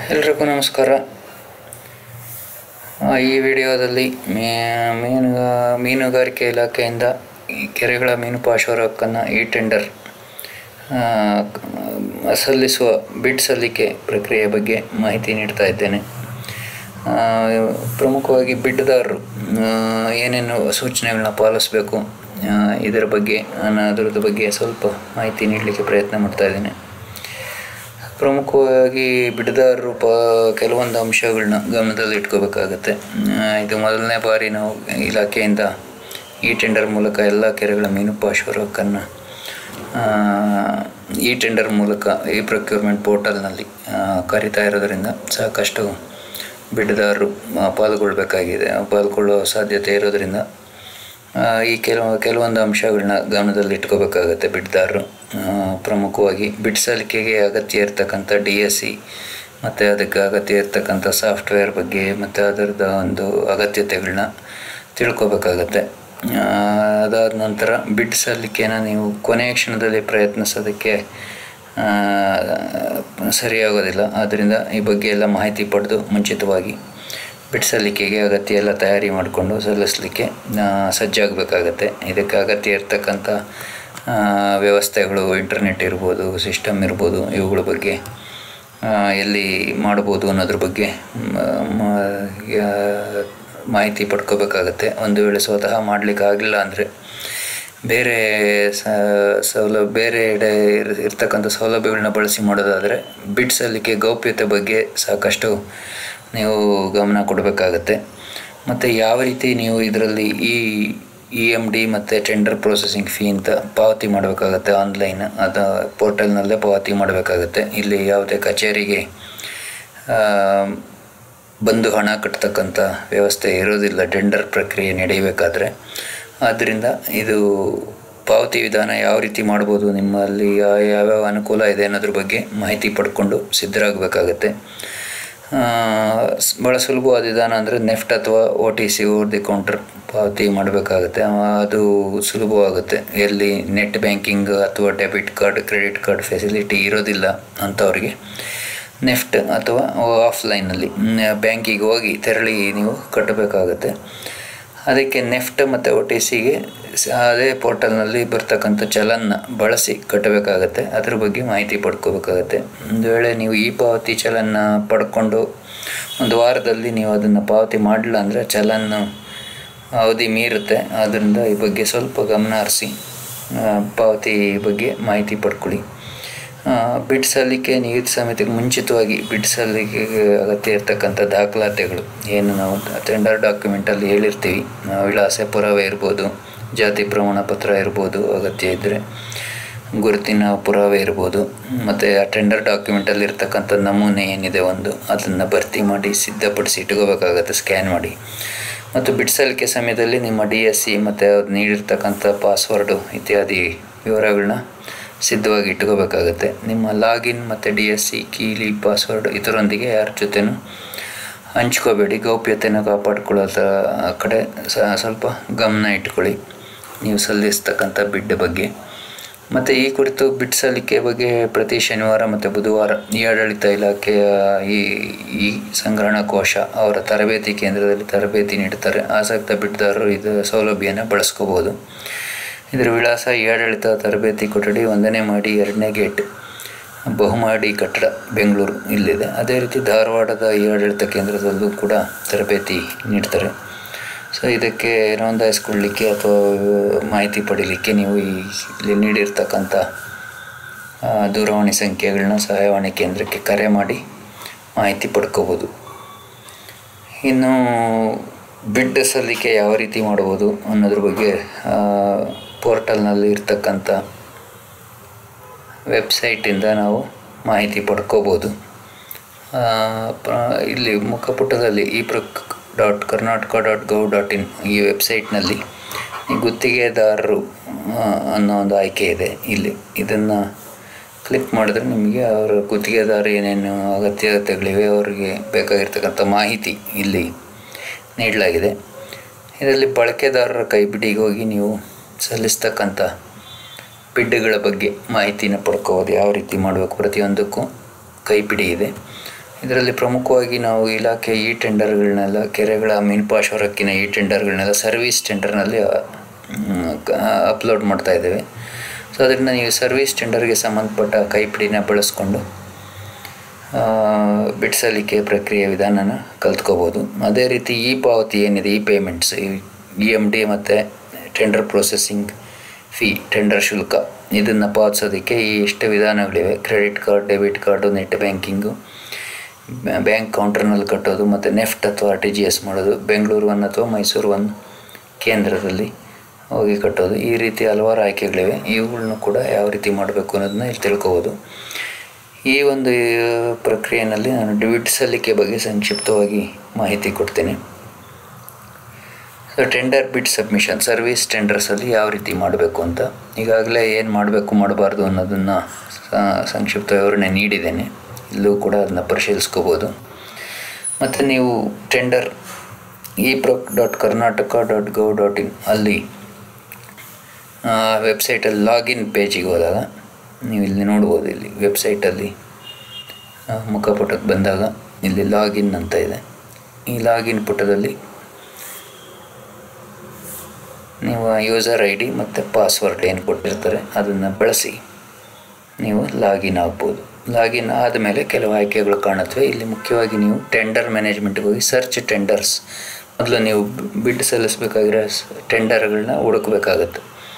ಎಲ್ರಿಗೂ ನಮಸ್ಕಾರ ಆ, ಈ ವಿಡಿಯೋದಲ್ಲಿ ಮೀ ಮೀನುಗಾ ಮೀನುಗಾರಿಕೆ ಇಲಾಖೆಯಿಂದ ಈ ಕೆರೆಗಳ ಮೀನು ಪಾಶುವರ ಹಕ್ಕನ್ನು ಈ ಟೆಂಡರ್ ಆ, ಸಲ್ಲಿಸುವ ಬಿಡ್ ಸಲ್ಲಿಕೆ ಪ್ರಕ್ರಿಯೆ ಬಗ್ಗೆ ಮಾಹಿತಿ ನೀಡ್ತಾ ಇದ್ದೇನೆ ಆ, ಪ್ರಮುಖವಾಗಿ ಬಿಡ್ದಾರರು ಆ, ಏನೇನು ಸೂಚನೆಗಳನ್ನ ಪಾಲಿಸಬೇಕು ಆ, ಇದರ ಬಗ್ಗೆ ನಾನು ಅದರದ ಬಗ್ಗೆ ಸ್ವಲ್ಪ ಮಾಹಿತಿ ನೀಡಲಿಕ್ಕೆ ಪ್ರಯತ್ನ ಮಾಡ್ತಾ ಇದ್ದೇನೆ ಪ್ರಮುಖವಾಗಿ ಬಿಡದಾರರು ಪ ಕೆಲವೊಂದು ಅಂಶಗಳನ್ನ ಗಮನದಲ್ಲಿ ಇಟ್ಕೋಬೇಕಾಗತ್ತೆ ಆ, ಇದು ಮೊದಲನೇ ಬಾರಿ ನಾವು ಇಲಾಖೆಯಿಂದ ಈ ಟೆಂಡರ್ ಮೂಲಕ ಎಲ್ಲ ಕೆರೆಗಳ ಮೀನು ಪಾಶುವರ ಹಕ್ಕನ್ನು ಆ, ಈ ಟೆಂಡರ್ ಮೂಲಕ ಈ ಪ್ರೊಕ್ಯೂರ್ಮೆಂಟ್ ಪೋರ್ಟಲ್ನಲ್ಲಿ ಆ, ಕರಿತಾ ಇರೋದರಿಂದ ಸಾಕಷ್ಟು ಬಿಡ್ದಾರರು ಆ, ಪಾಲ್ಗೊಳ್ಬೇಕಾಗಿದೆ ಪಾಲ್ಗೊಳ್ಳೋ ಸಾಧ್ಯತೆ ಇರೋದರಿಂದ ಆ, ಈ ಕೆಲವು ಕೆಲವೊಂದು ಅಂಶಗಳನ್ನ ಗಮನದಲ್ಲಿ ಇಟ್ಕೋಬೇಕಾಗತ್ತೆ ಬಿಡ್ದಾರರು ಆ, ಪ್ರಮುಖವಾಗಿ ಬಿಡ್ ಸಲ್ಲಿಕೆಗೆ ಅಗತ್ಯ ಇರತಕ್ಕಂಥ ಡಿ ಎಸ್ ಸಿ ಮತ್ತು ಅದಕ್ಕೆ ಅಗತ್ಯ ಇರತಕ್ಕಂಥ ಸಾಫ್ಟ್ವೇರ್ ಬಗ್ಗೆ ಮತ್ತು ಅದರದ ಒಂದು ಅಗತ್ಯತೆಗಳನ್ನ ತಿಳ್ಕೊಬೇಕಾಗತ್ತೆ ಆ, ಅದಾದ ನಂತರ ಬಿಡ್ ಸಲ್ಲಿಕೆನ ನೀವು ಕೊನೆಯ ಕ್ಷಣದಲ್ಲಿ ಪ್ರಯತ್ನಿಸೋದಕ್ಕೆ ಆ, ಸರಿಯಾಗೋದಿಲ್ಲ ಆದ್ದರಿಂದ ಈ ಬಗ್ಗೆ ಎಲ್ಲ ಮಾಹಿತಿ ಪಡೆದು ಮುಂಚಿತವಾಗಿ ಬಿಡ್ ಸಲ್ಲಿಕೆಗೆ ಅಗತ್ಯ ಎಲ್ಲ ತಯಾರಿ ಮಾಡಿಕೊಂಡು ಸಲ್ಲಿಸಲಿಕ್ಕೆ ಸಜ್ಜಾಗಬೇಕಾಗತ್ತೆ ಇದಕ್ಕೆ ಅಗತ್ಯ ಇರತಕ್ಕಂಥ ಆ, ವ್ಯವಸ್ಥೆಗಳು ಇಂಟರ್ನೆಟ್ ಇರ್ಬೋದು ಸಿಸ್ಟಮ್ ಇರ್ಬೋದು ಇವುಗಳ ಬಗ್ಗೆ ಆ, ಎಲ್ಲಿ ಮಾಡ್ಬೋದು ಅನ್ನೋದ್ರ ಬಗ್ಗೆ ಮ- ಮ- ಯಾ- ಮಾಹಿತಿ ಪಡ್ಕೋಬೇಕಾಗತ್ತೆ ಒಂದು ವೇಳೆ ಸ್ವತಃ ಮಾಡಲಿಕ್ಕೆ ಆಗಿಲ್ಲ ಅಂದರೆ ಬೇರೆ ಸ- ಸೌಲಭ್ಯ ಬೇರೆ ಎಡೆ ಇರ್- ಇರ್ತಕ್ಕಂಥ ಸೌಲಭ್ಯಗಳನ್ನ ಬಳಸಿ ಮಾಡೋದಾದರೆ ಬಿಡ್ ಸಲ್ಲಿಕೆ ಗೌಪ್ಯತೆ ಬಗ್ಗೆ ಸಾಕಷ್ಟು ನೀವು ಗಮನ ಕೊಡಬೇಕಾಗತ್ತೆ ಮತ್ತು ಯಾವ ರೀತಿ ನೀವು ಇದರಲ್ಲಿ ಈ ಇ ಎಮ್ ಡಿ ಮತ್ತು ಟೆಂಡರ್ ಪ್ರೊಸೆಸಿಂಗ್ ಫೀ ಅಂತ ಪಾವತಿ ಮಾಡಬೇಕಾಗತ್ತೆ ಆನ್ಲೈನ್ ಅದು ಪೋರ್ಟಲ್ನಲ್ಲೇ ಪಾವತಿ ಮಾಡಬೇಕಾಗತ್ತೆ ಇಲ್ಲಿ ಯಾವುದೇ ಕಚೇರಿಗೆ ಆ, ಬಂದು ಹಣ ಕಟ್ಟತಕ್ಕಂಥ ವ್ಯವಸ್ಥೆ ಇರೋದಿಲ್ಲ ಟೆಂಡರ್ ಪ್ರಕ್ರಿಯೆ ನಡೆಯಬೇಕಾದ್ರೆ ಆದ್ದರಿಂದ ಇದು ಪಾವತಿ ವಿಧಾನ ಯಾವ ರೀತಿ ಮಾಡ್ಬೋದು ನಿಮ್ಮಲ್ಲಿ ಯಾ- ಯಾವ್ಯಾವ ಅನುಕೂಲ ಇದೆ ಅನ್ನೋದ್ರ ಬಗ್ಗೆ ಮಾಹಿತಿ ಪಡ್ಕೊಂಡು ಸಿದ್ಧರಾಗಬೇಕಾಗತ್ತೆ ಭಾಳ ಸುಲಭವಾದ ವಿಧಾನ ಅಂದರೆ ನೆಫ್ಟ್ ಅಥವಾ O T C over the counter ಪಾವತಿ ಮಾಡಬೇಕಾಗತ್ತೆ ಅದು ಸುಲಭವಾಗುತ್ತೆ ಎಲ್ಲಿ ನೆಟ್ ಬ್ಯಾಂಕಿಂಗ್ ಅಥವಾ debit card credit card facility ಇರೋದಿಲ್ಲ ಅಂಥವ್ರಿಗೆ ನೆಫ್ಟ್ ಅಥವಾ ಆಫ್ಲೈನಲ್ಲಿ ಬ್ಯಾಂಕಿಗೆ ಹೋಗಿ ತೆರಳಿ ನೀವು ಕಟ್ಟಬೇಕಾಗತ್ತೆ ಅದಕ್ಕೆ ನೆಫ್ಟ್ ಮತ್ತು ಒ ಟಿ ಸಿಗೆ ಅದೇ ಪೋರ್ಟಲ್ನಲ್ಲಿ ಬರ್ತಕ್ಕಂಥ ಚಲನ್ನ ಬಳಸಿ ಕಟ್ಟಬೇಕಾಗತ್ತೆ ಅದ್ರ ಬಗ್ಗೆ ಮಾಹಿತಿ ಪಡ್ಕೋಬೇಕಾಗತ್ತೆ ಒಂದು ವೇಳೆ ನೀವು ಈ ಪಾವತಿ ಚಲನ್ನ ಪಡ್ಕೊಂಡು ಒಂದು ವಾರದಲ್ಲಿ ನೀವು ಅದನ್ನು ಪಾವತಿ ಮಾಡಲಿಲ್ಲ ಅಂದರೆ ಚಲನ್ನು ಅವಧಿ ಮೀರುತ್ತೆ ಆದ್ದರಿಂದ ಈ ಬಗ್ಗೆ ಸ್ವಲ್ಪ ಗಮನ ಹರಿಸಿ ಆ, ಪಾವತಿ ಬಗ್ಗೆ ಮಾಹಿತಿ ಪಡ್ಕೊಳ್ಳಿ ಆ, ಬಿಡ್ ಸಲ್ಲಿಕೆ ನೀತಿ ಸಮಿತಿಗೆ ಮುಂಚಿತವಾಗಿ ಬಿಡ್ ಸಲ್ಲಿಕೆಗೆ ಅಗತ್ಯ ಇರತಕ್ಕಂಥ ದಾಖಲಾತಿಗಳು ಏನು ನಾವು ಟೆಂಡರ್ ಡಾಕ್ಯುಮೆಂಟಲ್ಲಿ ಹೇಳಿರ್ತೀವಿ ಆ, ವಿಳಾಸ ಪುರಾವೆ ಇರ್ಬೋದು ಜಾತಿ ಪ್ರಮಾಣ ಪತ್ರ ಇರ್ಬೋದು ಅಗತ್ಯ ಇದ್ದರೆ ಗುರುತಿನ ಪುರಾವೆ ಇರ್ಬೋದು ಮತ್ತು ಆ ಟೆಂಡರ್ ಡಾಕ್ಯುಮೆಂಟಲ್ಲಿ ಇರ್ತಕ್ಕಂಥ ನಮೂನೆ ಏನಿದೆ ಒಂದು ಅದನ್ನು ಭರ್ತಿ ಮಾಡಿ ಸಿದ್ಧಪಡಿಸಿ ಇಟ್ಕೋಬೇಕಾಗತ್ತೆ ಸ್ಕ್ಯಾನ್ ಮಾಡಿ ಮತ್ತು ಬಿಡ್ ಸಲ್ಲಿಕೆ ಸಮಯದಲ್ಲಿ ನಿಮ್ಮ ಡಿ ಎಸ್ ಸಿ ಮತ್ತು ಅದು ನೀಡಿರ್ತಕ್ಕಂಥ ಪಾಸ್ವರ್ಡು ಇತ್ಯಾದಿ ವಿವರಗಳನ್ನ ಸಿದ್ಧವಾಗಿ ಇಟ್ಕೋಬೇಕಾಗತ್ತೆ ನಿಮ್ಮ ಲಾಗಿನ್ ಮತ್ತು ಡಿ ಎಸ್ ಸಿ ಕೀಲಿ ಪಾಸ್ವರ್ಡ್ ಇದರೊಂದಿಗೆ ಯಾರ ಜೊತೆನೂ ಹಂಚ್ಕೋಬೇಡಿ ಗೌಪ್ಯತೆನ ಕಾಪಾಡ್ಕೊಳ್ಳೋ ಕಡೆ ಸ- ಸ್ವಲ್ಪ ಗಮನ ಇಟ್ಕೊಳ್ಳಿ ನೀವು ಸಲ್ಲಿಸ್ತಕ್ಕಂಥ ಬಿಡ್ ಬಗ್ಗೆ ಮತ್ತು ಈ ಕುರಿತು ಬಿಡ್ ಸಲ್ಲಿಕೆ ಬಗ್ಗೆ ಪ್ರತಿ ಶನಿವಾರ ಮತ್ತು ಬುಧವಾರ ಈ ಆಡಳಿತ ಇಲಾಖೆಯ ಈ ಈ ಸಂಗ್ರಹಣಾ ಕೋಶ ಅವರ ತರಬೇತಿ ಕೇಂದ್ರದಲ್ಲಿ ತರಬೇತಿ ನೀಡುತ್ತಾರೆ ಆಸಕ್ತ ಬಿಡ್ದಾರರು ಇದು ಸೌಲಭ್ಯನ ಬಳಸ್ಕೋಬೋದು ಇದರ ವಿಳಾಸ ಈ ಆಡಳಿತ ತರಬೇತಿ ಕೊಠಡಿ ಒಂದನೇ ಮಾಡಿ ಎರಡನೇ ಗೇಟ್ ಬಹುಮಹಡಿ ಕಟ್ಟಡ ಬೆಂಗಳೂರು ಇಲ್ಲಿದೆ ಅದೇ ರೀತಿ ಧಾರವಾಡದ ಈ ಆಡಳಿತ ಕೇಂದ್ರದಲ್ಲೂ ಕೂಡ ತರಬೇತಿ ನೀಡ್ತಾರೆ ಸೊ ಇದಕ್ಕೆ ನೋಂದಾಯಿಸ್ಕೊಳ್ಳಿಕ್ಕೆ ಅಥವಾ ಮಾಹಿತಿ ಪಡೀಲಿಕ್ಕೆ ನೀವು ಈ ಇಲ್ಲಿ ನೀಡಿರ್ತಕ್ಕಂಥ ಆ, ದೂರವಾಣಿ ಸಂಖ್ಯೆಗಳನ್ನ ಸಹಾಯವಾಣಿ ಕೇಂದ್ರಕ್ಕೆ ಕರೆ ಮಾಡಿ ಮಾಹಿತಿ ಪಡ್ಕೋಬೋದು ಇನ್ನು ಬಿಡ್ ಸಲ್ಲಿಕೆ ಯಾವ ರೀತಿ ಮಾಡ್ಬೋದು ಅನ್ನೋದ್ರ ಬಗ್ಗೆ ಆ, ಪೋರ್ಟಲ್ನಲ್ಲಿ ಇರ್ತಕ್ಕಂಥ ವೆಬ್ಸೈಟಿಂದ ನಾವು ಮಾಹಿತಿ ಪಡ್ಕೋಬೋದು ಆ, ಪ್ರ- ಇಲ್ಲಿ ಮುಖಪುಟದಲ್ಲಿ e proc dot Karnataka dot gov dot in ಈ ವೆಬ್ಸೈಟ್ನಲ್ಲಿ ಈ ಗುತ್ತಿಗೆದಾರರು ಆ, ಅನ್ನೋ ಒಂದು ಆಯ್ಕೆ ಇದೆ ಇಲ್ಲಿ ಇದನ್ನು ಕ್ಲಿಕ್ ಮಾಡಿದ್ರೆ ನಿಮಗೆ ಅವರ ಗುತ್ತಿಗೆದಾರ ಏನೇನು ಅಗತ್ಯತೆಗಳಿವೆ ಅವರಿಗೆ ಬೇಕಾಗಿರ್ತಕ್ಕಂಥ ಮಾಹಿತಿ ಇಲ್ಲಿ ನೀಡಲಾಗಿದೆ ಇದರಲ್ಲಿ ಬಳಕೆದಾರರ ಕೈಪಿಡಿಗೆ ಹೋಗಿ ನೀವು ಸಲ್ಲಿಸ್ತಕ್ಕಂಥ ಬಿಡ್ಗಳ ಬಗ್ಗೆ ಮಾಹಿತಿನ ಪಡ್ಕೋಬೋದು ಯಾವ ರೀತಿ ಮಾಡಬೇಕು ಪ್ರತಿಯೊಂದಕ್ಕೂ ಕೈಪಿಡಿ ಇದೆ ಇದರಲ್ಲಿ ಪ್ರಮುಖವಾಗಿ ನಾವು ಇಲಾಖೆ ಈ ಟೆಂಡರ್ಗಳನ್ನೆಲ್ಲ ಕೆರೆಗಳ ಮೀನುಪಾಶ ಹೊರಕ್ಕಿನ ಈ ಟೆಂಡರ್ಗಳನ್ನೆಲ್ಲ ಸರ್ವಿಸ್ ಟೆಂಡರ್ನಲ್ಲಿ ಅಪ್ಲೋಡ್ ಮಾಡ್ತಾ ಇದ್ದೇವೆ ಸೊ ಅದರಿಂದ ನೀವು ಸರ್ವಿಸ್ ಟೆಂಡರ್ಗೆ ಸಂಬಂಧಪಟ್ಟ ಕೈಪಿಡಿನ ಬಳಸ್ಕೊಂಡು ಬಿಡಿಸಲಿಕ್ಕೆ ಪ್ರಕ್ರಿಯೆ ವಿಧಾನನ ಕಲ್ತ್ಕೋಬೋದು ಅದೇ ರೀತಿ ಇ ಪಾವತಿ ಏನಿದೆ e payments E M D ಮತ್ತು ಟೆಂಡರ್ ಪ್ರೊಸೆಸಿಂಗ್ ಫೀ ಟೆಂಡರ್ ಶುಲ್ಕ ಇದನ್ನು ಪಾವತಿಸೋದಕ್ಕೆ ಈ ಇಷ್ಟು ವಿಧಾನಗಳಿವೆ credit card debit card net banking bank ಕೌಂಟರ್ನಲ್ಲಿ ಕಟ್ಟೋದು ಮತ್ತು ನೆಫ್ಟ್ ಅಥವಾ ಆರ್ ಟಿ ಜಿ ಎಸ್ ಮಾಡೋದು ಬೆಂಗಳೂರು ಒನ್ ಅಥವಾ ಮೈಸೂರು ಒನ್ ಕೇಂದ್ರದಲ್ಲಿ ಹೋಗಿ ಕಟ್ಟೋದು ಈ ರೀತಿ ಹಲವಾರು ಆಯ್ಕೆಗಳಿವೆ ಇವುಗಳನ್ನೂ ಕೂಡ ಯಾವ ರೀತಿ ಮಾಡಬೇಕು ಅನ್ನೋದನ್ನ ಇಲ್ಲಿ ತಿಳ್ಕೊಬೋದು ಈ ಒಂದು ಪ್ರಕ್ರಿಯೆಯಲ್ಲಿ ನಾನು ಡಿವಿಡ್ ಸಲ್ಲಿಕೆ ಬಗ್ಗೆ ಸಂಕ್ಷಿಪ್ತವಾಗಿ ಮಾಹಿತಿ ಕೊಡ್ತೀನಿ so tender bid submission service ಟೆಂಡರ್ಸಲ್ಲಿ ಯಾವ ರೀತಿ ಮಾಡಬೇಕು ಅಂತ ಈಗಾಗಲೇ ಏನು ಮಾಡಬೇಕು ಮಾಡಬಾರ್ದು ಅನ್ನೋದನ್ನು ಸಂಕ್ಷಿಪ್ತ ವಿವರಣೆ ನೀಡಿದ್ದೇನೆ ಇಲ್ಲೂ ಕೂಡ ಅದನ್ನ ಪರಿಶೀಲಿಸ್ಕೋಬೋದು ಮತ್ತು ನೀವು tender e proc dot Karnataka dot gov dot in ಅಲ್ಲಿ ವೆಬ್ಸೈಟಲ್ಲಿ ಲಾಗಿನ್ ಪೇಜಿಗೆ ಹೋದಾಗ ನೀವು ಇಲ್ಲಿ ನೋಡ್ಬೋದು ಇಲ್ಲಿ ವೆಬ್ಸೈಟಲ್ಲಿ ಮುಖಪುಟಕ್ಕೆ ಬಂದಾಗ ಇಲ್ಲಿ ಲಾಗಿನ್ ಅಂತ ಇದೆ ಈ ಲಾಗಿನ್ ಪುಟದಲ್ಲಿ ನೀವು ಯೂಸರ್ ಐ ಡಿ ಮತ್ತು ಪಾಸ್ವರ್ಡ್ ಏನು ಕೊಟ್ಟಿರ್ತಾರೆ ಅದನ್ನು ಬಳಸಿ ನೀವು ಲಾಗಿನ್ ಆಗ್ಬೋದು ಲಾಗಿನ್ ಆದಮೇಲೆ ಕೆಲವು ಆಯ್ಕೆಗಳು ಕಾಣುತ್ತವೆ ಇಲ್ಲಿ ಮುಖ್ಯವಾಗಿ ನೀವು ಟೆಂಡರ್ ಮ್ಯಾನೇಜ್ಮೆಂಟ್ಗೆ ಹೋಗಿ ಸರ್ಚ್ ಟೆಂಡರ್ಸ್ ಮೊದಲು ನೀವು ಬಿಡ್ ಸಲ್ಲಿಸಬೇಕಾಗಿರೋ ಟೆಂಡರ್ಗಳನ್ನ ಹುಡುಕಬೇಕಾಗತ್ತೆ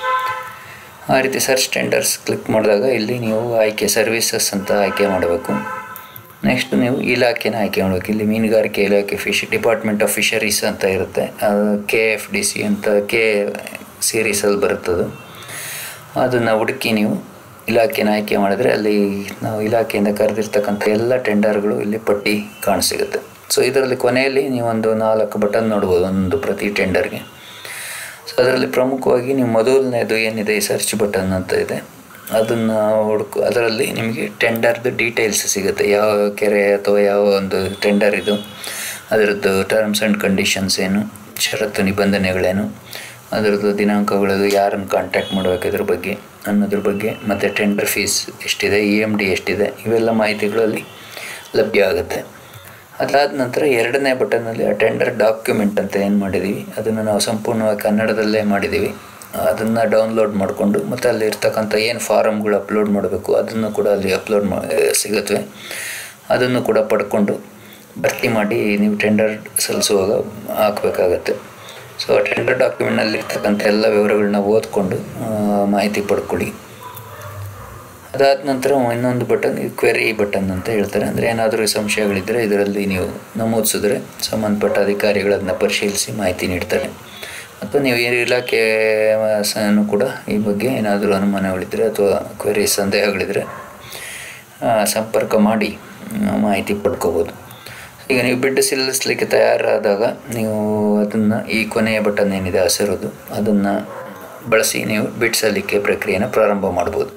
ಆ ರೀತಿ ಸರ್ಚ್ ಟೆಂಡರ್ಸ್ ಕ್ಲಿಕ್ ಮಾಡಿದಾಗ ಇಲ್ಲಿ ನೀವು ಆಯ್ಕೆ ಸರ್ವಿಸಸ್ ಅಂತ ಆಯ್ಕೆ ಮಾಡಬೇಕು ನೆಕ್ಸ್ಟ್ ನೀವು ಇಲಾಖೆನ ಆಯ್ಕೆ ಮಾಡಬೇಕು ಇಲ್ಲಿ ಮೀನುಗಾರಿಕೆ ಇಲಾಖೆ ಫಿಶ್ ಡಿಪಾರ್ಟ್ಮೆಂಟ್ ಆಫ್ ಫಿಶರೀಸ್ ಅಂತ ಇರುತ್ತೆ ಕೆ ಎಫ್ ಡಿ ಸಿ ಅಂತ ಕೆ ಸೀರೀಸಲ್ಲಿ ಬರುತ್ತದು ಅದನ್ನು ಹುಡುಕಿ ನೀವು ಇಲಾಖೆನ ಆಯ್ಕೆ ಮಾಡಿದ್ರೆ ಅಲ್ಲಿ ನಾವು ಇಲಾಖೆಯಿಂದ ಕರೆದಿರ್ತಕ್ಕಂಥ ಎಲ್ಲ ಟೆಂಡರ್ಗಳು ಇಲ್ಲಿ ಪಟ್ಟಿ ಕಾಣಸಿಗುತ್ತೆ ಸೊ ಇದರಲ್ಲಿ ಕೊನೆಯಲ್ಲಿ ನೀವೊಂದು ನಾಲ್ಕು ಬಟನ್ ನೋಡ್ಬೋದು ಒಂದು ಪ್ರತಿ ಟೆಂಡರ್ಗೆ ಸೊ ಅದರಲ್ಲಿ ಪ್ರಮುಖವಾಗಿ ನೀವು ಮೊದಲನೇದು ಏನಿದೆ ಈ ಸರ್ಚ್ ಬಟನ್ ಅಂತ ಇದೆ ಅದನ್ನು ಹುಡುಕು ಅದರಲ್ಲಿ ನಿಮಗೆ ಟೆಂಡರ್ದು ಡೀಟೇಲ್ಸ್ ಸಿಗುತ್ತೆ ಯಾವ ಕೆರೆ ಅಥವಾ ಯಾವ ಒಂದು ಟೆಂಡರ್ ಇದು ಅದರದ್ದು ಟರ್ಮ್ಸ್ ಆ್ಯಂಡ್ ಕಂಡೀಷನ್ಸ್ ಏನು ಷರತ್ತು ನಿಬಂಧನೆಗಳೇನು ಅದರದ್ದು ದಿನಾಂಕಗಳದು ಯಾರನ್ನು ಕಾಂಟ್ಯಾಕ್ಟ್ ಮಾಡಬೇಕು ಇದ್ರ ಬಗ್ಗೆ ಅನ್ನೋದ್ರ ಬಗ್ಗೆ ಮತ್ತು ಟೆಂಡರ್ ಫೀಸ್ ಎಷ್ಟಿದೆ ಇ ಎಮ್ ಡಿ ಎಷ್ಟಿದೆ ಇವೆಲ್ಲ ಮಾಹಿತಿಗಳಲ್ಲಿ ಲಭ್ಯ ಆಗುತ್ತೆ ಅದಾದ ನಂತರ ಎರಡನೇ ಬಟನ್ನಲ್ಲಿ ಆ ಟೆಂಡರ್ ಡಾಕ್ಯುಮೆಂಟ್ ಅಂತ ಏನು ಮಾಡಿದ್ದೀವಿ ಅದನ್ನು ನಾವು ಸಂಪೂರ್ಣವಾಗಿ ಕನ್ನಡದಲ್ಲೇ ಮಾಡಿದ್ದೀವಿ ಅದನ್ನು ಡೌನ್ಲೋಡ್ ಮಾಡಿಕೊಂಡು ಮತ್ತು ಅಲ್ಲಿ ಇರ್ತಕ್ಕಂಥ ಏನು ಫಾರಮ್ಗಳು ಅಪ್ಲೋಡ್ ಮಾಡಬೇಕು ಅದನ್ನು ಕೂಡ ಅಲ್ಲಿ ಅಪ್ಲೋಡ್ ಮಾ ಸಿಗುತ್ತವೆ ಅದನ್ನು ಕೂಡ ಪಡ್ಕೊಂಡು ಭರ್ತಿ ಮಾಡಿ ನೀವು ಟೆಂಡರ್ ಸಲ್ಲಿಸುವಾಗ ಹಾಕಬೇಕಾಗತ್ತೆ ಸೊ ಟೆಂಡರ್ ಡಾಕ್ಯುಮೆಂಟ್ನಲ್ಲಿ ಇರ್ತಕ್ಕಂಥ ಎಲ್ಲ ವಿವರಗಳನ್ನ ಓದ್ಕೊಂಡು ಮಾಹಿತಿ ಪಡ್ಕೊಳ್ಳಿ ಅದಾದ ನಂತರ ಇನ್ನೊಂದು ಬಟನ್ ಕ್ವೆರಿ ಬಟನ್ ಅಂತ ಹೇಳ್ತಾರೆ ಅಂದರೆ ಏನಾದರೂ ಸಂಶಯಗಳಿದ್ದರೆ ಇದರಲ್ಲಿ ನೀವು ನಮೂದಿಸಿದ್ರೆ ಸಂಬಂಧಪಟ್ಟ ಅಧಿಕಾರಿಗಳು ಅದನ್ನ ಪರಿಶೀಲಿಸಿ ಮಾಹಿತಿ ನೀಡ್ತಾರೆ ಮತ್ತು ನೀವು ಈ ಇಲಾಖೆ ಸಹ ಕೂಡ ಈ ಬಗ್ಗೆ ಏನಾದರೂ ಅನುಮಾನಗಳಿದ್ದರೆ ಅಥವಾ ಕ್ವೆರಿ ಸಂದೇಹಗಳಿದ್ದರೆ ಸಂಪರ್ಕ ಮಾಡಿ ಮಾಹಿತಿ ಪಡ್ಕೋಬೋದು ಈಗ ನೀವು ಬಿಡ್ ಸಲ್ಲಿಸಲಿಕ್ಕೆ ತಯಾರಾದಾಗ ನೀವು ಅದನ್ನು ಈ ಕೊನೆಯ ಬಟನ್ ಏನಿದೆ ಹಸಿರೋದು ಅದನ್ನು ಬಳಸಿ ನೀವು ಬಿಡ್ ಸಲ್ಲಿಕೆ ಪ್ರಕ್ರಿಯೆನ ಪ್ರಾರಂಭ ಮಾಡ್ಬೋದು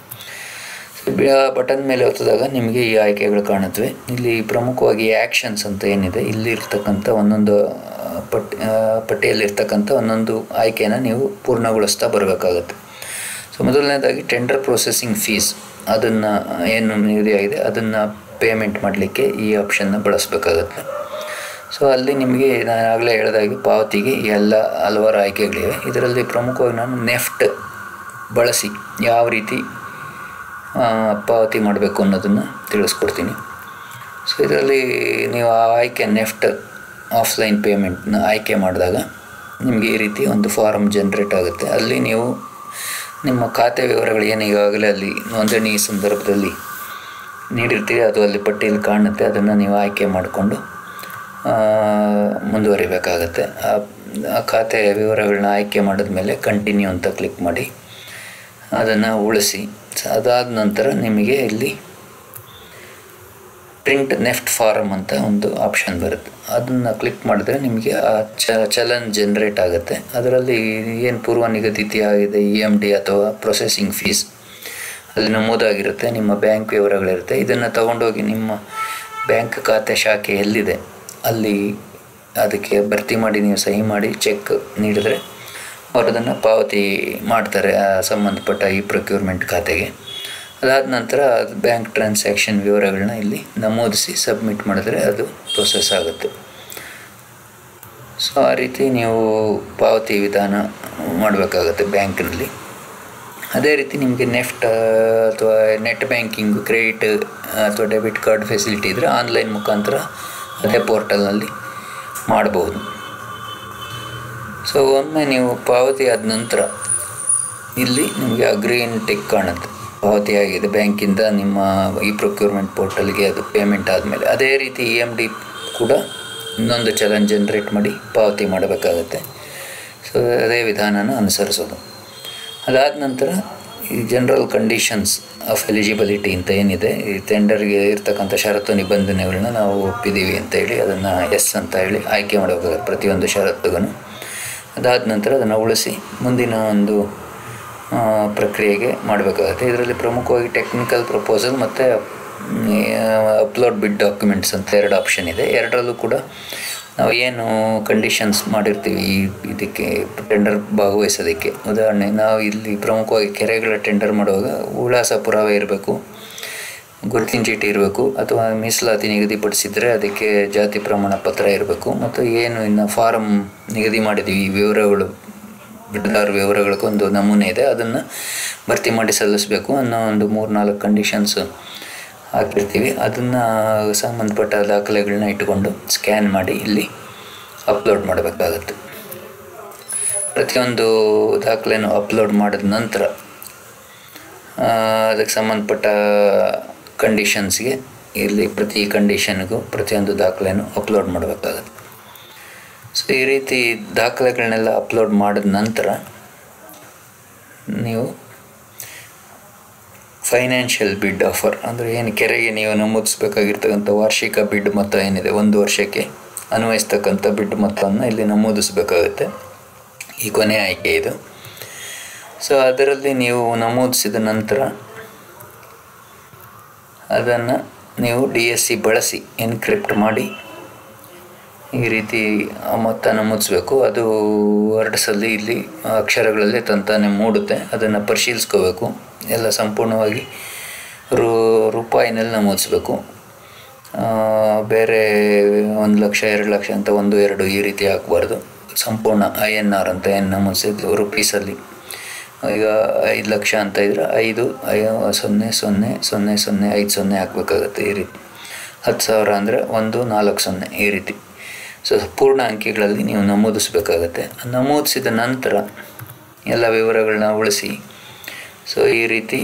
ಬಟನ್ ಮೇಲೆ ಒತ್ತಿದಾಗ ನಿಮಗೆ ಈ ಆಯ್ಕೆಗಳು ಕಾಣುತ್ತವೆ ಇಲ್ಲಿ ಪ್ರಮುಖವಾಗಿ ಆ್ಯಕ್ಷನ್ಸ್ ಅಂತ ಏನಿದೆ ಇಲ್ಲಿ ಇರ್ತಕ್ಕಂಥ ಒಂದೊಂದು ಪಟ್ಟಿ ಪಟ್ಟಿಯಲ್ಲಿರ್ತಕ್ಕಂಥ ಒಂದೊಂದು ಆಯ್ಕೆನ ನೀವು ಪೂರ್ಣಗೊಳಿಸ್ತಾ ಬರಬೇಕಾಗತ್ತೆ ಸೊ ಮೊದಲನೇದಾಗಿ ಟೆಂಡರ್ ಪ್ರೊಸೆಸಿಂಗ್ ಫೀಸ್ ಅದನ್ನು ಏನು ನಿಗದಿಯಾಗಿದೆ ಅದನ್ನು ಪೇಮೆಂಟ್ ಮಾಡಲಿಕ್ಕೆ ಈ ಆಪ್ಷನ್ನ ಬಳಸಬೇಕಾಗತ್ತೆ ಸೊ ಅಲ್ಲಿ ನಿಮಗೆ ನಾನು ಆಗಲೇ ಹೇಳಿದಾಗೆ ಪಾವತಿಗೆ ಎಲ್ಲ ಹಲವಾರು ಆಯ್ಕೆಗಳಿವೆ ಇದರಲ್ಲಿ ಪ್ರಮುಖವಾಗಿ ನಾನು ನೆಫ್ಟ್ ಬಳಸಿ ಯಾವ ರೀತಿ ಪಾವತಿ ಮಾಡಬೇಕು ಅನ್ನೋದನ್ನು ತಿಳಿಸ್ಕೊಡ್ತೀನಿ ಸೊ ಇದರಲ್ಲಿ ನೀವು ಆ ಆಯ್ಕೆ ನೆಫ್ಟ್ ಆಫ್ಲೈನ್ ಪೇಮೆಂಟ್ನ ಆಯ್ಕೆ ಮಾಡಿದಾಗ ನಿಮಗೆ ಈ ರೀತಿ ಒಂದು ಫಾರಮ್ ಜನ್ರೇಟ್ ಆಗುತ್ತೆ ಅಲ್ಲಿ ನೀವು ನಿಮ್ಮ ಖಾತೆ ವಿವರಗಳು ಏನು ಈಗಾಗಲೇ ಅಲ್ಲಿ ನೋಂದಣಿ ಸಂದರ್ಭದಲ್ಲಿ ನೀಡಿರ್ತೀರಿ ಅದು ಅಲ್ಲಿ ಪಟ್ಟಿಯಲ್ಲಿ ಕಾಣುತ್ತೆ ಅದನ್ನು ನೀವು ಆಯ್ಕೆ ಮಾಡಿಕೊಂಡು ಮುಂದುವರಿಬೇಕಾಗತ್ತೆ ಆ ಖಾತೆ ವಿವರಗಳನ್ನ ಆಯ್ಕೆ ಮಾಡಿದ್ಮೇಲೆ ಕಂಟಿನ್ಯೂ ಅಂತ ಕ್ಲಿಕ್ ಮಾಡಿ ಅದನ್ನು ಉಳಿಸಿ ಅದಾದ ನಂತರ ನಿಮಗೆ ಇಲ್ಲಿ ಪ್ರಿಂಟ್ ನೆಫ್ಟ್ ಫಾರಮ್ ಅಂತ ಒಂದು ಆಪ್ಷನ್ ಬರುತ್ತೆ ಅದನ್ನು ಕ್ಲಿಕ್ ಮಾಡಿದ್ರೆ ನಿಮಗೆ ಆ ಚ ಚಲನ್ ಜನ್ರೇಟ್ ಆಗುತ್ತೆ ಅದರಲ್ಲಿ ಏನು ಪೂರ್ವ ನಿಗದಿತ ಆಗಿದೆ ಇ ಎಮ್ ಡಿ ಅಥವಾ ಪ್ರೊಸೆಸಿಂಗ್ ಫೀಸ್ ಅಲ್ಲಿ ನಮೂದಾಗಿರುತ್ತೆ ನಿಮ್ಮ ಬ್ಯಾಂಕ್ ವಿವರಗಳಿರುತ್ತೆ ಇದನ್ನು ತಗೊಂಡೋಗಿ ನಿಮ್ಮ ಬ್ಯಾಂಕ್ ಖಾತೆ ಶಾಖೆ ಎಲ್ಲಿದೆ ಅಲ್ಲಿ ಅದಕ್ಕೆ ಭರ್ತಿ ಮಾಡಿ ನೀವು ಸಹಿ ಮಾಡಿ ಚೆಕ್ ನೀಡಿದರೆ ಅವರು ಅದನ್ನು ಪಾವತಿ ಮಾಡ್ತಾರೆ ಸಂಬಂಧಪಟ್ಟ ಈ ಪ್ರೊಕ್ಯೂರ್ಮೆಂಟ್ ಖಾತೆಗೆ ಅದಾದ ನಂತರ ಅದು ಬ್ಯಾಂಕ್ ಟ್ರಾನ್ಸಾಕ್ಷನ್ ವಿವರಗಳನ್ನ ಇಲ್ಲಿ ನಮೂದಿಸಿ ಸಬ್ಮಿಟ್ ಮಾಡಿದ್ರೆ ಅದು ಪ್ರೊಸೆಸ್ ಆಗುತ್ತೆ ಸೊ ಆ ರೀತಿ ನೀವು ಪಾವತಿ ವಿಧಾನ ಮಾಡಬೇಕಾಗತ್ತೆ ಬ್ಯಾಂಕ್ನಲ್ಲಿ ಅದೇ ರೀತಿ ನಿಮಗೆ ನೆಫ್ಟ್ ಅಥವಾ ನೆಟ್ ಬ್ಯಾಂಕಿಂಗು ಕ್ರೆಡಿಟ್ ಅಥವಾ ಡೆಬಿಟ್ ಕಾರ್ಡ್ ಫೆಸಿಲಿಟಿ ಇದ್ದರೆ ಆನ್ಲೈನ್ ಮುಖಾಂತರ ಅದೇ ಪೋರ್ಟಲ್ನಲ್ಲಿ ಮಾಡಬಹುದು ಸೊ ಒಮ್ಮೆ ನೀವು ಪಾವತಿ ಆದ ನಂತರ ಇಲ್ಲಿ ನಿಮಗೆ ಆ ಗ್ರೀನ್ ಟಿಕ್ ಕಾಣುತ್ತೆ ಪಾವತಿ ಆಗಿದೆ ಬ್ಯಾಂಕಿಂದ ನಿಮ್ಮ ಈ ಪ್ರೊಕ್ಯೂರ್ಮೆಂಟ್ ಪೋರ್ಟಲ್ಗೆ ಅದು ಪೇಮೆಂಟ್ ಆದಮೇಲೆ ಅದೇ ರೀತಿ ಇ ಎಮ್ ಡಿ ಕೂಡ ಇನ್ನೊಂದು ಚಲನ್ ಜನ್ರೇಟ್ ಮಾಡಿ ಪಾವತಿ ಮಾಡಬೇಕಾಗತ್ತೆ ಸೊ ಅದೇ ವಿಧಾನನ ಅನುಸರಿಸೋದು ಅದಾದ ನಂತರ ಈ ಜನರಲ್ ಕಂಡೀಷನ್ಸ್ ಆಫ್ ಎಲಿಜಿಬಿಲಿಟಿ ಅಂತ ಏನಿದೆ ಈ ಟೆಂಡರ್ಗೆ ಇರ್ತಕ್ಕಂಥ ಷರತ್ತು ನಿಬಂಧನೆಗಳನ್ನ ನಾವು ಒಪ್ಪಿದ್ದೀವಿ ಅಂತ ಹೇಳಿ ಅದನ್ನು ಎಸ್ ಅಂತ ಹೇಳಿ ಆಯ್ಕೆ ಮಾಡಬೇಕಾಗುತ್ತೆ ಪ್ರತಿಯೊಂದು ಷರತ್ತುಗೂ ಅದಾದ ನಂತರ ಅದನ್ನು ಉಳಿಸಿ ಮುಂದಿನ ಒಂದು ಪ್ರಕ್ರಿಯೆಗೆ ಮಾಡಬೇಕಾಗುತ್ತೆ ಇದರಲ್ಲಿ ಪ್ರಮುಖವಾಗಿ ಟೆಕ್ನಿಕಲ್ ಪ್ರಪೋಸಲ್ ಮತ್ತು ಅಪ್ಲೋಡ್ ಬಿಡ್ ಡಾಕ್ಯುಮೆಂಟ್ಸ್ ಅಂತ ಎರಡು ಆಪ್ಷನ್ ಇದೆ ಎರಡರಲ್ಲೂ ಕೂಡ ನಾವು ಏನು ಕಂಡೀಷನ್ಸ್ ಮಾಡಿರ್ತೀವಿ ಈ ಇದಕ್ಕೆ ಟೆಂಡರ್ ಭಾಗವಹಿಸೋದಕ್ಕೆ ಉದಾಹರಣೆ ನಾವು ಇಲ್ಲಿ ಪ್ರಮುಖವಾಗಿ ಕೆರೆಗಳ ಟೆಂಡರ್ ಮಾಡುವಾಗ ವಿಳಾಸ ಪುರಾವೆ ಇರಬೇಕು ಗುರುತಿನ ಚೀಟಿ ಇರಬೇಕು ಅಥವಾ ಮೀಸಲಾತಿ ನಿಗದಿಪಡಿಸಿದರೆ ಅದಕ್ಕೆ ಜಾತಿ ಪ್ರಮಾಣ ಪತ್ರ ಇರಬೇಕು ಮತ್ತು ಏನು ಇನ್ನು ಫಾರಮ್ ನಿಗದಿ ಮಾಡಿದ್ದೀವಿ ಈ ವಿವರಗಳು ಬಿಡ್ದಾರ ವಿವರಗಳಿಗೊಂದು ನಮೂನೆ ಇದೆ ಅದನ್ನು ಭರ್ತಿ ಮಾಡಿ ಸಲ್ಲಿಸಬೇಕು ಅನ್ನೋ ಒಂದು ಮೂರು ನಾಲ್ಕು ಕಂಡೀಷನ್ಸು ಹಾಕಿರ್ತೀವಿ ಅದನ್ನು ಸಂಬಂಧಪಟ್ಟ ದಾಖಲೆಗಳನ್ನ ಇಟ್ಟುಕೊಂಡು ಸ್ಕ್ಯಾನ್ ಮಾಡಿ ಇಲ್ಲಿ ಅಪ್ಲೋಡ್ ಮಾಡಬೇಕಾಗತ್ತೆ ಪ್ರತಿಯೊಂದು ದಾಖಲೆನೂ ಅಪ್ಲೋಡ್ ಮಾಡಿದ ನಂತರ ಅದಕ್ಕೆ ಸಂಬಂಧಪಟ್ಟ ಕಂಡೀಷನ್ಸ್ಗೆ ಇಲ್ಲಿ ಪ್ರತಿ ಕಂಡೀಷನ್ಗೂ ಪ್ರತಿಯೊಂದು ದಾಖಲೆನೂ ಅಪ್ಲೋಡ್ ಮಾಡಬೇಕಾಗತ್ತೆ ಸೊ ಈ ರೀತಿ ದಾಖಲೆಗಳನ್ನೆಲ್ಲ ಅಪ್ಲೋಡ್ ಮಾಡಿದ ನಂತರ ನೀವು ಫೈನಾನ್ಷಿಯಲ್ ಬಿಡ್ ಆಫರ್ ಅಂದರೆ ಏನು ಕೆರೆಗೆ ನೀವು ನಮೂದಿಸಬೇಕಾಗಿರ್ತಕ್ಕಂಥ ವಾರ್ಷಿಕ ಬಿಡ್ ಮೊತ್ತ ಏನಿದೆ ಒಂದು ವರ್ಷಕ್ಕೆ ಅನ್ವಯಿಸ್ತಕ್ಕಂಥ ಬಿಡ್ ಮೊತ್ತವನ್ನು ಇಲ್ಲಿ ನಮೂದಿಸಬೇಕಾಗುತ್ತೆ ಈ ಕೊನೆ ಆಯ್ಕೆ ಇದು ಸೊ ಅದರಲ್ಲಿ ನೀವು ನಮೂದಿಸಿದ ನಂತರ ಅದನ್ನು ನೀವು ಡಿ ಎಸ್ ಸಿ ಬಳಸಿ ಎನ್ಕ್ರಿಪ್ಟ್ ಮಾಡಿ ಈ ರೀತಿ ಮೊತ್ತ ನಮೂದಿಸ್ಬೇಕು ಅದು ವರ್ಡ್ಸಲ್ಲಿ ಇಲ್ಲಿ ಅಕ್ಷರಗಳಲ್ಲಿ ತಂತಾನೆ ಮೂಡುತ್ತೆ ಅದನ್ನು ಪರಿಶೀಲಿಸ್ಕೋಬೇಕು ಎಲ್ಲ ಸಂಪೂರ್ಣವಾಗಿ ರೂ ರೂಪಾಯಿನಲ್ಲಿ ನಮೂದಿಸ್ಬೇಕು ಬೇರೆ ಒಂದು ಲಕ್ಷ ಎರಡು ಲಕ್ಷ ಅಂತ ಒಂದು ಎರಡು ಈ ರೀತಿ ಹಾಕಬಾರ್ದು ಸಂಪೂರ್ಣ ಐ ಎನ್ ಆರ್ ಅಂತ ಏನು ನಮೂದಿಸಿದ್ಲು ರುಪೀಸಲ್ಲಿ ಈಗ ಐದು ಲಕ್ಷ ಅಂತ ಇದ್ರೆ ಐದು ಐ ಸೊನ್ನೆ ಸೊನ್ನೆ ಸೊನ್ನೆ ಸೊನ್ನೆ ಐದು ಸೊನ್ನೆ ಹಾಕಬೇಕಾಗತ್ತೆ ಈ ರೀತಿ ಹತ್ತು ಸಾವಿರ ಅಂದರೆ ಒಂದು ನಾಲ್ಕು ಸೊನ್ನೆ ಈ ರೀತಿ ಸೊ ಪೂರ್ಣ ಅಂಕಿಗಳಲ್ಲಿ ನೀವು ನಮೂದಿಸಬೇಕಾಗತ್ತೆ ನಮೂದಿಸಿದ ನಂತರ ಎಲ್ಲ ವಿವರಗಳನ್ನ ಉಳಿಸಿ ಸೊ ಈ ರೀತಿ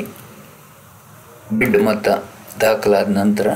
ಬಿಡ್ ಮೊತ್ತ ದಾಖಲಾದ ನಂತರ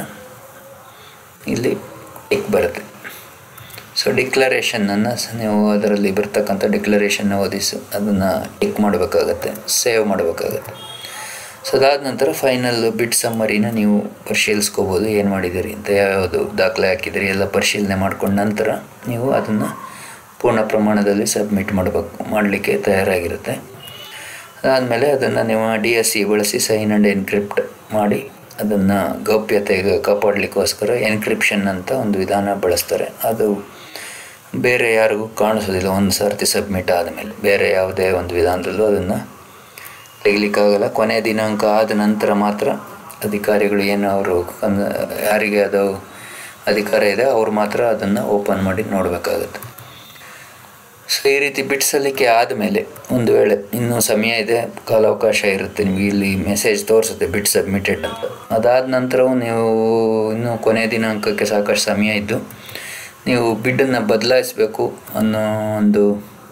ಇಲ್ಲಿ ಟಿಕ್ ಬರುತ್ತೆ ಸೊ ಡಿಕ್ಲರೇಷನನ್ನು ನೀವು ಅದರಲ್ಲಿ ಬರ್ತಕ್ಕಂಥ ಡಿಕ್ಲರೇಷನ್ನ ಓದಿಸಿ ಅದನ್ನು ಟಿಕ್ ಮಾಡಬೇಕಾಗತ್ತೆ ಸೇವ್ ಮಾಡಬೇಕಾಗತ್ತೆ ಸೊ ಅದಾದ ನಂತರ ಫೈನಲ್ ಬಿಡ್ ಸಮ್ಮರಿನ ನೀವು ಪರಿಶೀಲಿಸ್ಕೋಬೋದು ಏನು ಮಾಡಿದ್ದೀರಿ ಅಂತ ಯಾವ್ಯಾವುದು ದಾಖಲೆ ಹಾಕಿದಿರಿ ಎಲ್ಲ ಪರಿಶೀಲನೆ ಮಾಡ್ಕೊಂಡ ನಂತರ ನೀವು ಅದನ್ನು ಪೂರ್ಣ ಪ್ರಮಾಣದಲ್ಲಿ ಸಬ್ಮಿಟ್ ಮಾಡಬೇಕು ಮಾಡಲಿಕ್ಕೆ ತಯಾರಾಗಿರುತ್ತೆ ಅದಾದಮೇಲೆ ಅದನ್ನು ನೀವು ಡಿ ಎಸ್ ಸಿ ಬಳಸಿ ಸೈನ್ ಆ್ಯಂಡ್ ಎನ್ಕ್ರಿಪ್ಟ್ ಮಾಡಿ ಅದನ್ನು ಗೌಪ್ಯತೆಗೆ ಕಾಪಾಡಲಿಕ್ಕೋಸ್ಕರ ಎನ್ಕ್ರಿಪ್ಷನ್ ಅಂತ ಒಂದು ವಿಧಾನ ಬಳಸ್ತಾರೆ ಅದು ಬೇರೆ ಯಾರಿಗೂ ಕಾಣಿಸೋದಿಲ್ಲ ಒಂದು ಸರ್ತಿ ಸಬ್ಮಿಟ್ ಆದಮೇಲೆ ಬೇರೆ ಯಾವುದೇ ಒಂದು ವಿಧಾನದಲ್ಲೂ ಅದನ್ನು ತೆಗಿಲಿಕ್ಕಾಗಲ್ಲ ಕೊನೆ ದಿನಾಂಕ ಆದ ನಂತರ ಮಾತ್ರ ಅಧಿಕಾರಿಗಳು ಏನು ಅವರು ಯಾರಿಗೆ ಅದು ಅಧಿಕಾರ ಇದೆ ಅವ್ರು ಮಾತ್ರ ಅದನ್ನು ಓಪನ್ ಮಾಡಿ ನೋಡಬೇಕಾಗತ್ತೆ ಸೊ ಈ ರೀತಿ ಬಿಟ್ ಸಲ್ಲಿಕೆ ಆದಮೇಲೆ ಒಂದು ವೇಳೆ ಇನ್ನೂ ಸಮಯ ಇದೆ ಕಾಲಾವಕಾಶ ಇರುತ್ತೆ ನಿಮಗೆ ಇಲ್ಲಿ ಮೆಸೇಜ್ ತೋರಿಸುತ್ತೆ ಬಿಟ್ ಸಬ್ಮಿಟೆಡ್ ಅಂತ ಅದಾದ ನಂತರವೂ ನೀವು ಇನ್ನೂ ಕೊನೆಯ ದಿನಾಂಕಕ್ಕೆ ಸಾಕಷ್ಟು ಸಮಯ ಇದ್ದು ನೀವು ಬಿಡ್ಡನ್ನು ಬದಲಾಯಿಸಬೇಕು ಅನ್ನೋ ಒಂದು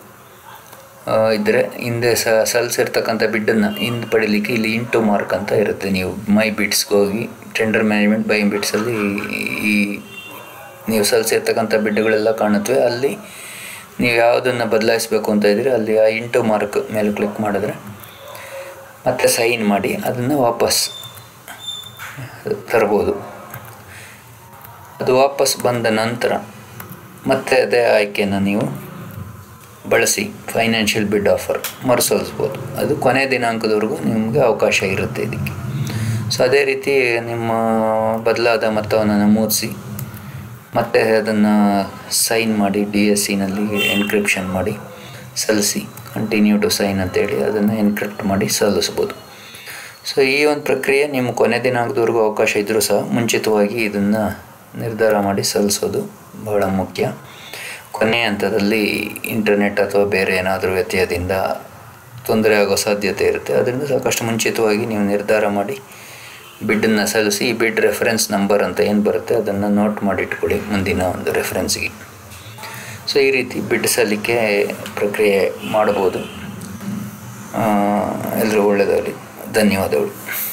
ಇದ್ದರೆ ಹಿಂದೆ ಸ ಸಲ್ಲಿಸಿರ್ತಕ್ಕಂಥ ಬಿಡ್ಡನ್ನು ಹಿಂದೆ ಪಡಿಲಿಕ್ಕೆ ಇಲ್ಲಿ ಇಂಟು ಮಾರ್ಕ್ ಅಂತ ಇರುತ್ತೆ ನೀವು ಮೈ ಬಿಡ್ಸ್ಗೆ ಹೋಗಿ ಟೆಂಡರ್ ಮ್ಯಾನೇಜ್ಮೆಂಟ್ ಬೈ ಬಿಡ್ಸಲ್ಲಿ ಈ ನೀವು ಸಲ್ಲಿಸಿರ್ತಕ್ಕಂಥ ಬಿಡ್ಡುಗಳೆಲ್ಲ ಕಾಣುತ್ತವೆ ಅಲ್ಲಿ ನೀವು ಯಾವುದನ್ನು ಬದಲಾಯಿಸಬೇಕು ಅಂತ ಇದ್ದರೆ ಅಲ್ಲಿ ಆ ಇಂಟು ಮಾರ್ಕ್ ಮೇಲೆ ಕ್ಲಿಕ್ ಮಾಡಿದ್ರೆ ಮತ್ತೆ ಸೈನ್ ಮಾಡಿ ಅದನ್ನು ವಾಪಸ್ ತರ್ಬೋದು ಅದು ವಾಪಸ್ ಬಂದ ನಂತರ ಮತ್ತೆ ಅದೇ ಆಯ್ಕೆಯನ್ನು ನೀವು ಬಳಸಿ ಫೈನಾನ್ಷಿಯಲ್ ಬಿಡ್ ಆಫರ್ ಮರುಸಲ್ಲಿಸ್ಬೋದು ಅದು ಕೊನೆ ದಿನಾಂಕದವರೆಗೂ ನಿಮಗೆ ಅವಕಾಶ ಇರುತ್ತೆ ಇದಕ್ಕೆ ಸೊ ಅದೇ ರೀತಿ ನಿಮ್ಮ ಬದಲಾದ ಮೊತ್ತವನ್ನು ನಮೂದಿಸಿ ಮತ್ತೆ ಅದನ್ನು ಸೈನ್ ಮಾಡಿ ಡಿ ಎಸ್ ಸಿನಲ್ಲಿ ಎನ್ಕ್ರಿಪ್ಷನ್ ಮಾಡಿ ಸಲ್ಲಿಸಿ ಕಂಟಿನ್ಯೂ ಟು ಸೈನ್ ಅಂತೇಳಿ ಅದನ್ನು ಎನ್ಕ್ರಿಪ್ಟ್ ಮಾಡಿ ಸಲ್ಲಿಸ್ಬೋದು ಸೊ ಈ ಒಂದು ಪ್ರಕ್ರಿಯೆ ನಿಮ್ಮ ಕೊನೆ ದಿನಾಂಕದವರೆಗೂ ಅವಕಾಶ ಇದ್ದರೂ ಸಹ ಮುಂಚಿತವಾಗಿ ಇದನ್ನು ನಿರ್ಧಾರ ಮಾಡಿ ಸಲ್ಲಿಸೋದು ಬಹಳ ಮುಖ್ಯ ಕೊನೆಯ ಹಂತದಲ್ಲಿ ಇಂಟರ್ನೆಟ್ ಅಥವಾ ಬೇರೆ ಏನಾದರೂ ವ್ಯತ್ಯಯದಿಂದ ತೊಂದರೆ ಆಗೋ ಸಾಧ್ಯತೆ ಇರುತ್ತೆ ಅದರಿಂದ ಸಾಕಷ್ಟು ಮುಂಚಿತವಾಗಿ ನೀವು ನಿರ್ಧಾರ ಮಾಡಿ ಬಿಡ್ಡನ್ನು ಸಲ್ಲಿಸಿ ಈ ಬಿಡ್ ರೆಫರೆನ್ಸ್ ನಂಬರ್ ಅಂತ ಏನು ಬರುತ್ತೆ ಅದನ್ನು ನೋಟ್ ಮಾಡಿ ಇಟ್ಕೊಳ್ಳಿ ಮುಂದಿನ ಒಂದು ರೆಫರೆನ್ಸ್ಗೆ ಸೊ ಈ ರೀತಿ ಬಿಡ್ ಸಲ್ಲಿಕೆ ಪ್ರಕ್ರಿಯೆ ಮಾಡ್ಬೋದು ಎಲ್ಲರೂ ಒಳ್ಳೆಯದಾಗಲಿ ಧನ್ಯವಾದಗಳು